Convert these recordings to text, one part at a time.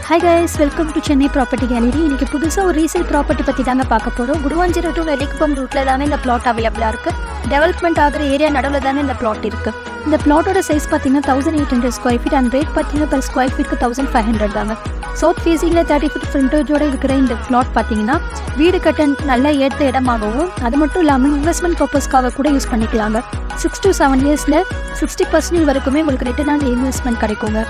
hi guys welcome to Chennai property gallery இன்னைக்கு புதுசாக ஒரு ரீசேல் ப்ராப்பர்ட்டி பற்றி தாங்க பார்க்க போகிறோம் குடுவாஞ்சிரோ டு நெல்லிக்குப்பம் ரூட்டில் தானே இந்த பிளாட் அவைலபிளாக இருக்குது டெவலப்மெண்ட் ஆகிற ஏரியா நடுவில் தானே இந்த பிளாட் இருக்குது இந்த பிளாட்டோட சைஸ் பார்த்தீங்கன்னா thousand eight hundred square feet and rate பார்த்தீங்கன்னா per ஸ்கொயர் ஃபீட்க்கு தௌசண்ட் ஃபைவ் ஹண்ட்ரட் தாங்க சவுத் ஃபேஸிங்கில் தேர்ட்டி ஃபீட் ஃப்ரண்டேஜோட இருக்கிற இந்த பிளாட் பார்த்தீங்கன்னா வீடு கட்ட நல்ல ஏற்ற இடமாகவும் அது மட்டும் இல்லாமல் இன்வெஸ்ட்மெண்ட் பர்பஸ்க்காக கூட யூஸ் பண்ணிக்கலாங்க சிக்ஸ் டு செவன் இயர்ஸில் சிக்ஸ்டி பர்சன்டேஜ் வரைக்குமே உங்களுக்கு ரிட்டர்ன் ஆன் இன்வெஸ்ட்மெண்ட் கிடைக்குங்க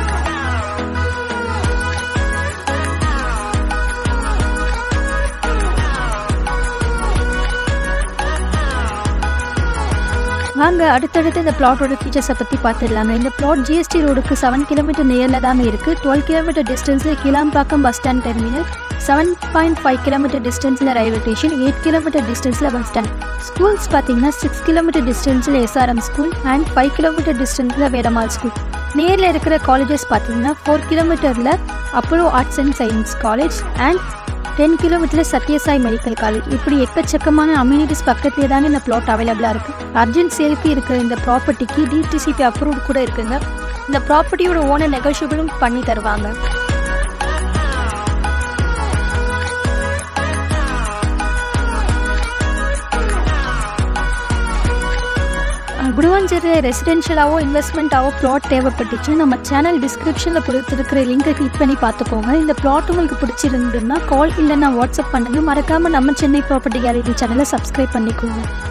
வாங்க அடுத்தடுத்து இந்த பிளாட்டோட ஃபீச்சர்ஸை பற்றி பார்த்துடலாங்க இந்த பிளாட் ஜிஎஸ்டி ரோடுக்கு செவன் கிலோமீட்டர் நியரில் தாங்க இருக்குது டுவெல் கிலோமீட்டர் டிஸ்டன்ஸில் Kilambakkam bus stand terminal seven point five kilometre டிஸ்டன்ஸில் ரயில்வே ஸ்டேஷன் எயிட் கிலோமீட்டர் டிஸ்டன்ஸில் பஸ் ஸ்டாண்ட் ஸ்கூல்ஸ் பார்த்தீங்கன்னா சிக்ஸ் கிலோமீட்டர் டிஸ்டன்ஸில் SRM school and five kilometre டிஸ்டன்ஸில் வேடமால் ஸ்கூல் நேரில் இருக்கிற காலேஜஸ் பார்த்தீங்கன்னா ஃபோர் கிலோமீட்டரில் Apollo arts and science college and ten kilometre Sathya Sai medical college இப்படி எக்கச்சக்கமான அம்யூனிட்டிஸ் பக்கத்துலேயே தாங்க இந்த பிளாட் அவைலபிளாக இருக்குது அர்ஜென்ட் சேலுக்கு இருக்கிற இந்த ப்ராப்பர்ட்டிக்கு டிடிசிபி அப்ரூவ்ட் கூட இருக்குங்க இந்த ப்ராப்பர்ட்டியோட ஓனர் நெகோஷியபிளும் பண்ணி தருவாங்க குடுவாஞ்சேரியில் ரெசிடென்ஷியலாவோ இன்வெஸ்ட்மெண்ட்டாவோ பிளாட் தேவைப்பட்டுச்சு நம்ம சேனல் டிஸ்கிரிப்ஷனில் கொடுத்துருக்கிற லிங்கை கிளிக் பண்ணி பார்த்துக்கோங்க இந்த பிளாட் உங்களுக்கு பிடிச்சிருந்துன்னா கால் இல்லைன்னா வாட்ஸ்அப் பண்ணுங்க மறக்காமல் நம்ம சென்னை ப்ராப்பர்ட்டி கேலரி சேனலை சப்ஸ்கிரைப் பண்ணிக்கோங்க